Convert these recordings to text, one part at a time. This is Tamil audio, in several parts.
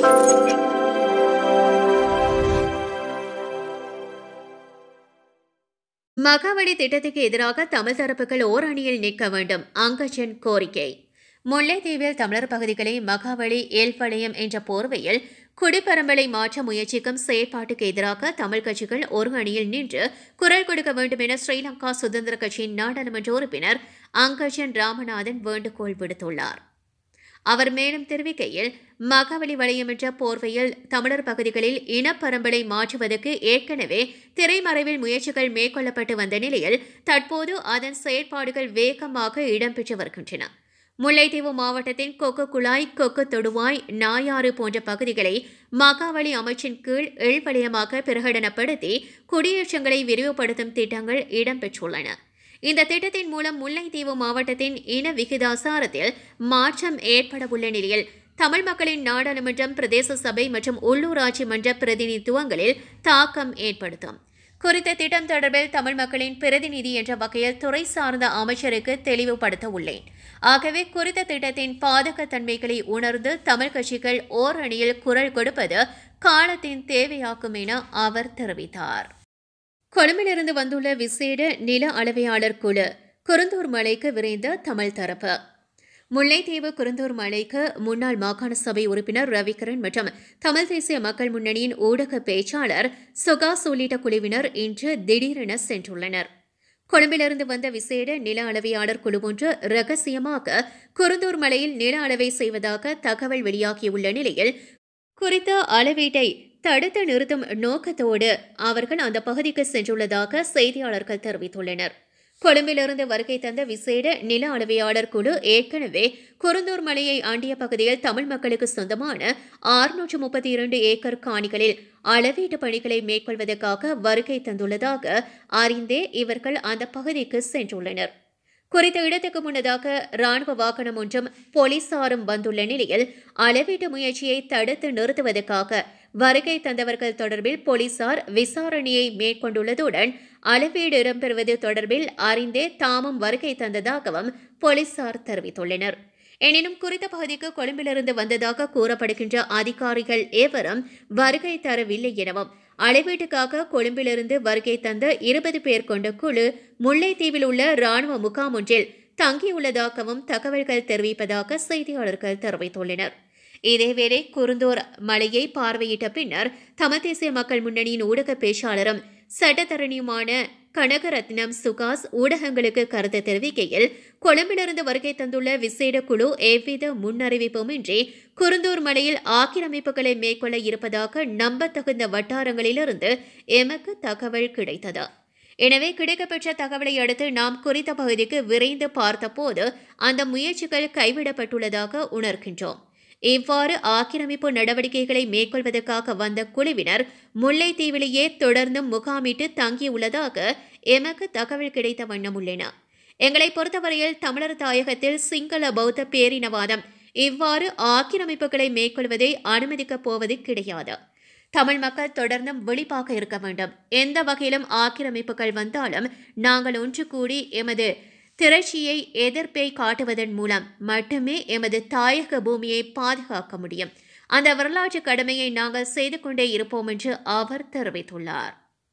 மகாவலி திட்டத்துக்கு எதிராக தமிழ் தரப்புகள் ஓர் அணியில் நிற்க வேண்டும் அங்கஜன் கோரிக்கை முல்லைத்தீவில் தமிழர் பகுதிகளை மகாவலி ஏல்பாளையம் என்ற போர்வையில் குடிப்பரம்பலை மாற்ற முயற்சிக்கும் செயற்பாட்டுக்கு எதிராக தமிழ் கட்சிகள் ஒரு அணியில் நின்று குரல் கொடுக்க வேண்டும் என ஸ்ரீலங்கா சுதந்திர கட்சியின் நாடாளுமன்ற உறுப்பினர் அங்கஜன் ராமநாதன் வேண்டுகோள் விடுத்துள்ளார் அவர் மேலும் தெரிவிக்கையில் மகாவலி வளையம் என்ற போர்வையில் தமிழர் பகுதிகளில் இனப்பரம்பலை மாற்றுவதற்கு ஏற்கனவே திரைமறைவில் முயற்சிகள் மேற்கொள்ளப்பட்டு வந்த நிலையில் தற்போது அதன் செயற்பாடுகள் வேகமாக இடம்பெற்று வருகின்றன முல்லைத்தீவு மாவட்டத்தின் கொக்கு குழாய் கொக்கு தொடுவாய் நாயாறு போன்ற பகுதிகளை மகாவலி அமைச்சின் கீழ் எழ்வலயமாக பிரகடனப்படுத்தி குடியேற்றங்களை விரிவுபடுத்தும் திட்டங்கள் இடம்பெற்றுள்ளன இந்த திட்டத்தின் மூலம் முல்லைத்தீவு மாவட்டத்தின் இன விகிதாசாரத்தில் மாற்றம் ஏற்படவுள்ள நிலையில் தமிழ் மக்களின் நாடாளுமன்றம் பிரதேச சபை மற்றும் உள்ளூராட்சி மன்ற பிரதிநிதித்துவங்களில் தாக்கம் ஏற்படுத்தும் குறித்த திட்டம் தொடர்பில் தமிழ் மக்களின் பிரதிநிதி என்ற வகையில் துறை சார்ந்த அமைச்சருக்கு தெளிவுபடுத்த உள்ளேன் ஆகவே குறித்த திட்டத்தின் பாதகத்தன்மைகளை உணர்ந்து தமிழ் கட்சிகள் ஓர் அணியில் குரல் கொடுப்பது காலத்தின் தேவையாக்கும் என அவர் தெரிவித்தார் கொழும்பிலிருந்து வந்துள்ள விசேட நில அளவையாளர் குழு குருந்தூர் மலைக்கு விரைந்த தமிழ் தரப்பு முல்லைத்தீவு குருந்தூர் மலைக்கு முன்னாள் மாகாண சபை உறுப்பினர் ரவிகரன் மற்றும் தமிழ் தேசிய மக்கள் முன்னணியின் ஊடக பேச்சாளர் சுகாஸ் உள்ளிட்ட குழுவினர் இன்று திடீரென சென்றுள்ளனர் கொழும்பிலிருந்து வந்த விசேட நில அளவையாளர் குழு ஒன்று ரகசியமாக குருந்தூர் மலையில் நில அளவை செய்வதாக தகவல் வெளியாகியுள்ள நிலையில் குறித்த அளவீட்டை தடுத்து நிறுத்தும் நோக்கத்தோடு அவர்கள் அந்த பகுதிக்கு சென்றுள்ளதாக செய்தியாளர்கள் தெரிவித்துள்ளனர் கொழும்பிலிருந்து வருகை தந்த விசேட நில அளவையாளர் குழு ஏற்கனவே குருந்தூர் மலையை ஆண்டிய பகுதியில் தமிழ் மக்களுக்கு சொந்தமான ஆறுநூற்று முப்பத்தி இரண்டு ஏக்கர் காணிகளில் அளவீட்டு பணிகளை மேற்கொள்வதற்காக வருகை தந்துள்ளதாக அறிந்தே இவர்கள் அந்த பகுதிக்கு சென்றுள்ளனர் குறித்த இடத்துக்கு முன்னதாக ராணுவ வாகனம் ஒன்றும் போலீசாரும் வந்துள்ள நிலையில் அளவீட்டு முயற்சியை தடுத்து நிறுத்துவதற்காக வருகை தந்தவர்கள் தொடர்பில் போலீசார் விசாரணையை மேற்கொண்டுள்ளதுடன் அளவீடு இடம்பெறுவது தொடர்பில் அறிந்தே தாமும் வருகை தந்ததாகவும் போலீசார் தெரிவித்துள்ளனர் எனினும் குறித்த பகுதிக்கு கொழும்பிலிருந்து வந்ததாக கூறப்படுகின்ற அதிகாரிகள் எவரும் வருகை தரவில்லை எனவும் அளவீட்டுக்காக கொழும்பிலிருந்து வருகை தந்த இருபது பேர் கொண்ட குழு முல்லைத்தீவில் உள்ள ராணுவ முகாம் ஒன்றில் தங்கியுள்ளதாகவும் தகவல்கள் தெரிவிப்பதாக செய்தியாளர்கள் தெரிவித்துள்ளனர் இதேவேளை குருந்தூர் மலையை பார்வையிட்ட பின்னர் தமிழ் தேசிய மக்கள் முன்னணியின் ஊடக பேச்சாளரும் சட்டத்தரணியுமான கனகரத்னம் சுகாஸ் ஊடகங்களுக்கு கருத்து தெரிவிக்கையில் கொழும்பிலிருந்து வருகை தந்துள்ள விசேட குழு எவ்வித முன்னறிவிப்புமின்றி குருந்தூர் மலையில் ஆக்கிரமிப்புகளை மேற்கொள்ள இருப்பதாக நம்பத்தகுந்த வட்டாரங்களிலிருந்து எமக்கு தகவல் கிடைத்தது எனவே கிடைக்கப்பெற்ற தகவலை அடுத்து நாம் குறித்த பகுதிக்கு விரைந்து பார்த்தபோது அந்த முயற்சிகள் கைவிடப்பட்டுள்ளதாக உணர்கின்றோம் இவ்வாறு ஆக்கிரமிப்பு நடவடிக்கைகளை மேற்கொள்வதற்காக வந்த குழுவினர் முல்லைத்தீவிலேயே தொடர்ந்தும் முகாமிட்டு தங்கியுள்ளதாக எமக்கு தகவல் கிடைத்த வண்ணம் உள்ளன எங்களை பொறுத்தவரையில் தமிழர் தாயகத்தில் சிங்கள பௌத்த பேரினவாதம் இவ்வாறு ஆக்கிரமிப்புகளை மேற்கொள்வதை அனுமதிக்கப் போவது கிடையாது தமிழ் மக்கள் தொடர்ந்தும் விழிப்பாக இருக்க வேண்டும் எந்த வகையிலும் ஆக்கிரமிப்புகள் வந்தாலும் நாங்கள் ஒன்று கூடி எமது திரட்சியை எதிர்ப்பை காட்டுவதன் மூலம் மட்டுமே எமது தாயக பூமியை பாதுகாக்க முடியும் அந்த வரலாற்று கடமையை நாங்கள் செய்து கொண்டே இருப்போம் என்று அவர் தெரிவித்துள்ளார்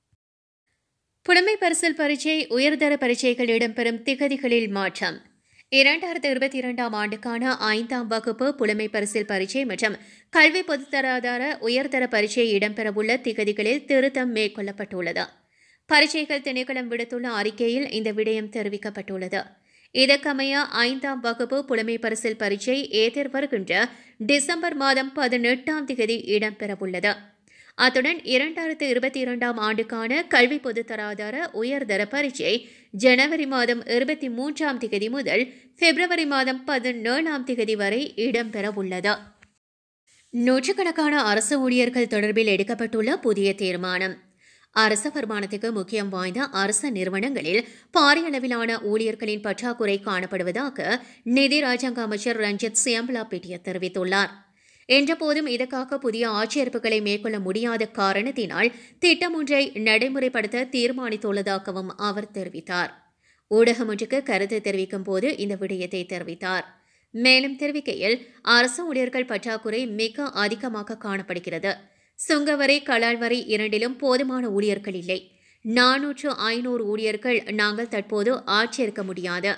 புலமை பரிசில் பரீட்சை உயர்தர பரீட்சைகள் இடம்பெறும் திகதிகளில் மாற்றம் இரண்டாயிரத்தி இருபத்தி இரண்டாம் ஆண்டுக்கான ஐந்தாம் வகுப்பு புலமை பரிசில் பரீட்சை மற்றும் கல்வி பொதுத்தராதார உயர்தர பரீட்சை இடம்பெறவுள்ள திகதிகளில் திருத்தம் மேற்கொள்ளப்பட்டுள்ளது பரீட்சைகள் திணைக்களம் விடுத்துள்ள அறிக்கையில் இந்த விடயம் தெரிவிக்கப்பட்டுள்ளது இதற்கமைய ஐந்தாம் வகுப்பு புலமை பரிசில் பரீட்சை ஏதிர் வருகின்ற டிசம்பர் மாதம் பதினெட்டாம் திகதி இடம்பெறவுள்ளது அத்துடன் இரண்டாயிரத்து இருபத்தி இரண்டாம் ஆண்டுக்கான கல்வி பொதுத்தராதார உயர்தர பரீட்சை ஜனவரி மாதம் இருபத்தி மூன்றாம் திகதி முதல் பிப்ரவரி மாதம் பதினேழாம் திகதி வரை இடம்பெறவுள்ளது நூற்றுக்கணக்கான அரசு ஊழியர்கள் தொடர்பில் எடுக்கப்பட்டுள்ள புதிய தீர்மானம் அரச வருமானத்துக்கு முக்கியம் வாய்ந்த அரச நிறுவனங்களில் பாரிய அளவிலான ஊழியர்களின் பற்றாக்குறை காணப்படுவதாக நிதி ராஜாங்க அமைச்சர் ரஞ்சித் சியம்பலா பிட்டிய தெரிவித்துள்ளார் என்றபோதும் இதற்காக புதிய ஆட்சேர்ப்புகளை மேற்கொள்ள முடியாத காரணத்தினால் திட்டம் ஒன்றை நடைமுறைப்படுத்த தீர்மானித்துள்ளதாகவும் அவர் தெரிவித்தார் ஊடகம் ஒன்றுக்கு கருத்து தெரிவிக்கும் போது இந்த விடயத்தை தெரிவித்தார் மேலும் தெரிவிக்கையில் அரசு ஊழியர்கள் பற்றாக்குறை மிக அதிகமாக காணப்படுகிறது சுங்கவரி கலால் வரி இரண்டிலும் போதுமான ஊழியர்கள் இல்லை நானூற்று ஐநூறு ஊழியர்கள் நாங்கள் தற்போது ஆட்சியிருக்க முடியாது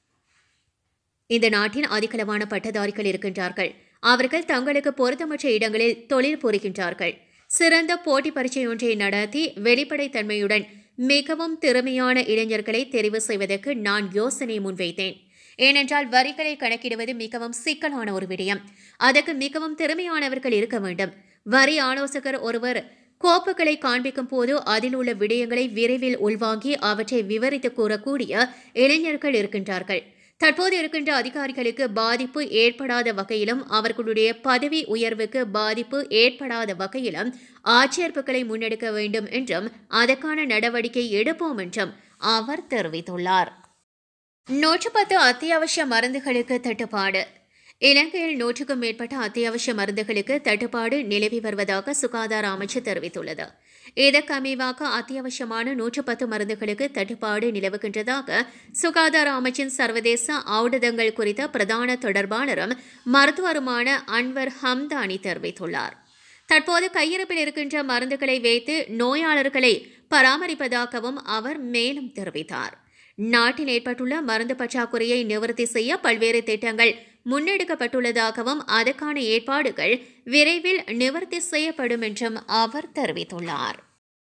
இந்த நாட்டின் அதிகளவான பட்டதாரிகள் இருக்கின்றார்கள் அவர்கள் தங்களுக்கு பொருத்தமற்ற இடங்களில் தொழில் புரிகின்றார்கள் சிறந்த போட்டி பரீட்சை ஒன்றை நடத்தி வெளிப்படைத்தன்மையுடன் மிகவும் திறமையான இளைஞர்களை தெரிவு செய்வதற்கு நான் யோசனை முன்வைத்தேன் ஏனென்றால் வரிகளை கணக்கிடுவது மிகவும் சிக்கலான ஒரு விடயம் அதற்கு மிகவும் திறமையானவர்கள் இருக்க வேண்டும் வரி ஆலோசகர் ஒருவர் கோப்புகளை காண்பிக்கும் போது அதில் உள்ள விடயங்களை விரைவில் உள்வாங்கி அவற்றை விவரித்து கூறக்கூடிய இளைஞர்கள் இருக்கின்றார்கள் தற்போது இருக்கின்ற அதிகாரிகளுக்கு பாதிப்பு ஏற்படாத வகையிலும் அவர்களுடைய பதவி உயர்வுக்கு பாதிப்பு ஏற்படாத வகையிலும் ஆட்சேர்ப்புகளை முன்னெடுக்க வேண்டும் என்றும் அதற்கான நடவடிக்கை எடுப்போம் என்றும் அவர் தெரிவித்துள்ளார் நூற்று பத்து அத்தியாவசிய மருந்துகளுக்கு தட்டுப்பாடு இலங்கையில் நூற்றுக்கும் மேற்பட்ட அத்தியாவசிய மருந்துகளுக்கு தட்டுப்பாடு நிலவி வருவதாக சுகாதார அமைச்சு தெரிவித்துள்ளது இதற்கு அமைவாக அத்தியாவசியமான நூற்று பத்து மருந்துகளுக்கு தட்டுப்பாடு நிலவுகின்றதாக சுகாதார அமைச்சின் சர்வதேச ஊடகங்கள் குறித்த பிரதான தொடர்பாளரும் மருத்துவருமான அன்வர் ஹம்தானி தெரிவித்துள்ளார் தற்போது கையிருப்பில் இருக்கின்ற மருந்துகளை வைத்து நோயாளர்களை பராமரிப்பதாகவும் அவர் மேலும் தெரிவித்தார் நாட்டில் ஏற்பட்டுள்ள மருந்து பற்றாக்குறையை நிவர்த்தி செய்ய பல்வேறு திட்டங்கள் முன்னெடுக்கப்பட்டுள்ளதாகவும் அதற்கான ஏற்பாடுகள் விரைவில் நிவர்த்தி செய்யப்படும் என்றும் அவர் தெரிவித்துள்ளார்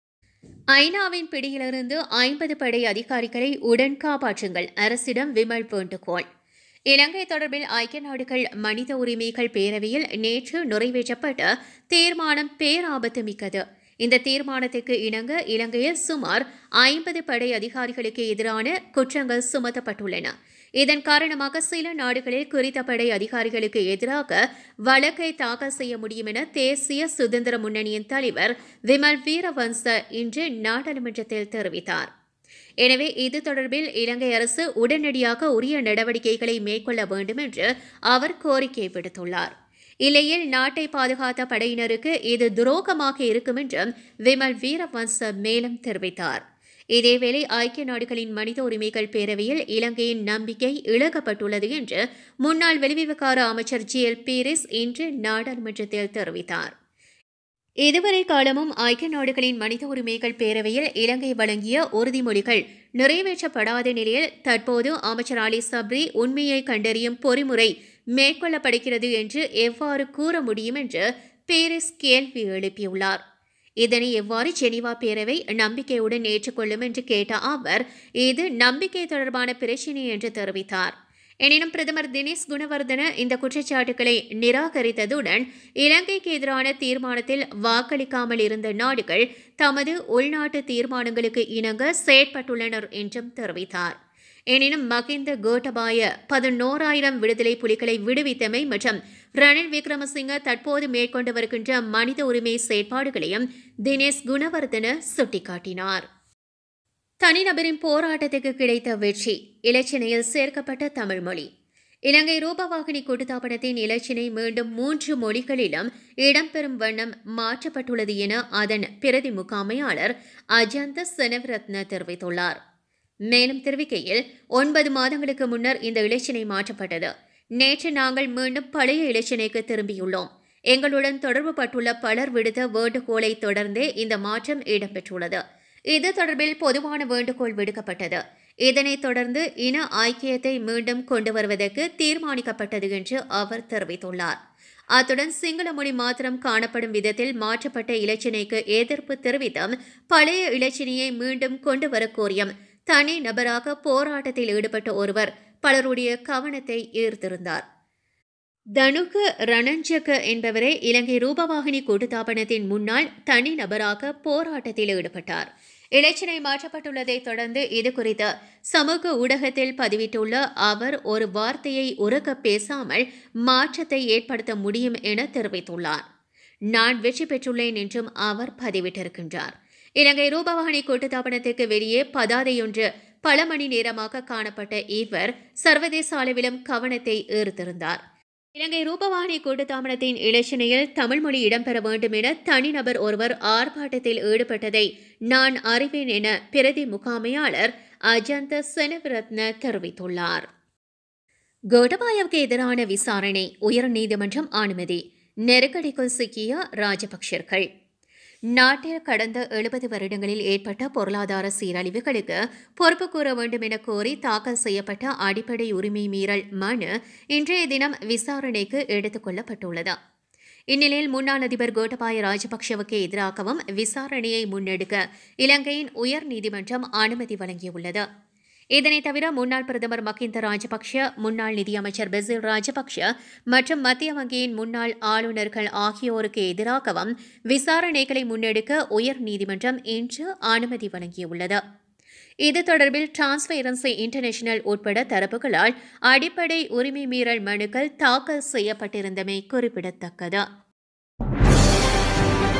ஐநாவின் பிடியிலிருந்து ஐம்பது படை அதிகாரிகளை உடன் காப்பாற்றுங்கள் அரசிடம் விமல் வேண்டுகோள் இலங்கை தொடர்பில் ஐக்கிய நாடுகள் மனித உரிமைகள் பேரவையில் நேற்று நிறைவேற்றப்பட்ட தீர்மானம் பேராபத்து மிக்கது இந்த தீர்மானத்துக்கு இணங்க இலங்கையில் சுமார் ஐம்பது படை அதிகாரிகளுக்கு எதிரான குற்றங்கள் சுமத்தப்பட்டுள்ளன இதன் காரணமாக சில நாடுகளில் குறித்த படை அதிகாரிகளுக்கு எதிராக வழக்கை தாக்கல் செய்ய முடியும் என தேசிய சுதந்திர முன்னணியின் தலைவர் விமல் வீரவன்ச இன்று நாடாளுமன்றத்தில் தெரிவித்தார் எனவே இது தொடர்பில் இலங்கை அரசு உடனடியாக உரிய நடவடிக்கைகளை மேற்கொள்ள வேண்டும் என்று அவர் கோரிக்கை விடுத்துள்ளார் இல்லையில் நாட்டை பாதுகாத்த படையினருக்கு இது துரோகமாக இருக்கும் என்றும் விமல் வீரவன்ச மேலும் தெரிவித்தார் இதேவேளை ஐக்கிய நாடுகளின் மனித உரிமைகள் பேரவையில் இலங்கையின் நம்பிக்கை இழக்கப்பட்டுள்ளது என்று முன்னாள் வெளிவிவகார அமைச்சர் ஜி எல் பீரிஸ் இன்று நாடாளுமன்றத்தில் தெரிவித்தார் இதுவரை காலமும் ஐக்கிய நாடுகளின் மனித உரிமைகள் பேரவையில் இலங்கை வழங்கிய உறுதிமொழிகள் நிறைவேற்றப்படாத நிலையில் தற்போது அமைச்சர் அலி சப்ரி உண்மையை கண்டறியும் பொறிமுறை மேற்கொள்ளப்படுகிறது என்று எவ்வாறு கூற முடியும் என்று பீரிஸ் கேள்வி எழுப்பியுள்ளார் இதனை எவ்வாறு ஜெனீவா பேரவை நம்பிக்கையுடன் ஏற்றுக்கொள்ளும் என்று கேட்ட அவர் இது நம்பிக்கை தொடர்பான பிரச்சினை என்று தெரிவித்தார் எனினும் பிரதமர் தினேஷ் குணவர்தன இந்த குற்றச்சாட்டுகளை நிராகரித்ததுடன் இலங்கைக்கு எதிரான தீர்மானத்தில் வாக்களிக்காமல் இருந்த நாடுகள் தமது உள்நாட்டு தீர்மானங்களுக்கு இணங்க செயற்பட்டுள்ளனர் என்றும் தெரிவித்தார் எனினும் மகிந்த கோட்டபாய பதினோராயிரம் விடுதலை புலிகளை விடுவித்தமை மற்றும் ரணில் விக்ரமசிங்க தற்போது மேற்கொண்டு வருகின்ற மனித உரிமை செயற்பாடுகளையும் தினேஷ் குணவர்தன சுட்டிக்காட்டினார் தனிநபரின் போராட்டத்துக்கு கிடைத்த வெற்றி இலச்சினையில் சேர்க்கப்பட்ட தமிழ் மொழி இலங்கை ரூபவாகினி கூட்டுத்தாபனத்தின் இலச்சினை மீண்டும் மூன்று மொழிகளிலும் இடம்பெறும் வண்ணம் மாற்றப்பட்டுள்ளது என அதன் பிரதி முகாமையாளர் அஜந்த செனவிரத்ன தெரிவித்துள்ளார் மேலும் தெரிவிக்கையில் ஒன்பது மாதங்களுக்கு முன்னர் இந்த இலச்சினை மாற்றப்பட்டது நேற்று நாங்கள் மீண்டும் பழைய இலச்சினைக்கு திரும்பியுள்ளோம் எங்களுடன் தொடர்பு பட்டுள்ள பலர் விடுத்த வேண்டுகோளை தொடர்ந்தே இந்த மாற்றம் இடம்பெற்றுள்ளது இது தொடர்பில் பொதுவான வேண்டுகோள் விடுக்கப்பட்டது இதனைத் தொடர்ந்து இன ஐக்கியத்தை மீண்டும் கொண்டு வருவதற்கு தீர்மானிக்கப்பட்டது என்று அவர் தெரிவித்துள்ளார் அத்துடன் சிங்கள மொழி மாத்திரம் காணப்படும் விதத்தில் மாற்றப்பட்ட இலச்சினைக்கு எதிர்ப்பு தெரிவித்தும் பழைய இலச்சினையை மீண்டும் கொண்டு வர கோரியும் தனி நபராக போராட்டத்தில் ஈடுபட்ட ஒருவர் பலருடைய கவனத்தை ஈர்த்திருந்தார் தனுக்கு ரணஞ்சக என்பவரே இலங்கை ரூபவாகினி கூட்டுத்தாபனத்தின் முன்னாள் தனி நபராக போராட்டத்தில் ஈடுபட்டார் இலச்சினை மாற்றப்பட்டுள்ளதை தொடர்ந்து இது குறித்து சமூக ஊடகத்தில் பதிவிட்டுள்ள அவர் ஒரு வார்த்தையை உறக்க பேசாமல் மாற்றத்தை ஏற்படுத்த முடியும் என தெரிவித்துள்ளார் நான் வெற்றி பெற்றுள்ளேன் என்றும் அவர் பதிவிட்டிருக்கின்றார் இலங்கை ரூபவாகினி கூட்டுத்தாபனத்துக்கு வெளியே பதாதையொன்று பல மணி நேரமாக காணப்பட்ட இவர் சர்வதேச அளவிலும் கவனத்தை ஈர்த்திருந்தார் இலங்கை ரூபவாணி கூட்டுத்தாமனத்தின் இலச்சினையில் தமிழ் மொழி இடம்பெற வேண்டும் என தனிநபர் ஒருவர் ஆர்ப்பாட்டத்தில் ஈடுபட்டதை நான் அறிவேன் என பிரதி முகாமையாளர் அஜந்த செனவிரத்ன தெரிவித்துள்ளார் கோட்டபாயவுக்கு எதிரான விசாரணை உயர்நீதிமன்றம் அனுமதி நெருக்கடிக்குள் சிக்கிய ராஜபக்சர்கள் நாட்டில் கடந்த எழுபது வருடங்களில் ஏற்பட்ட பொருளாதார சீரழிவுகளுக்கு பொறுப்பு கூற வேண்டும் என கோரி தாக்கல் செய்யப்பட்ட அடிப்படை உரிமை மீறல் மனு இன்றைய தினம் விசாரணைக்கு எடுத்துக் கொள்ளப்பட்டுள்ளது இந்நிலையில் முன்னாள் அதிபர் கோட்டபாய ராஜபக்சவுக்கு எதிராகவும் விசாரணையை முன்னெடுக்க இலங்கையின் உயர் நீதிமன்றம் அனுமதி வழங்கியுள்ளது இதனைத் தவிர முன்னாள் பிரதமர் மகிந்த ராஜபக்ஷ முன்னாள் நிதியமைச்சர் பெசில் ராஜபக்ஷ மற்றும் மத்திய வங்கியின் முன்னாள் ஆளுநர்கள் ஆகியோருக்கு எதிராகவும் விசாரணைகளை முன்னெடுக்க உயர் நீதிமன்றம் இன்று அனுமதி வழங்கியுள்ளது இது தொடர்பில் டிரான்ஸ்பேரன்சி இன்டர்நேஷனல் உட்பட தரப்புகளால் அடிப்படை உரிமை மீறல் மனுக்கள் தாக்கல் செய்யப்பட்டிருந்தமை குறிப்பிடத்தக்கது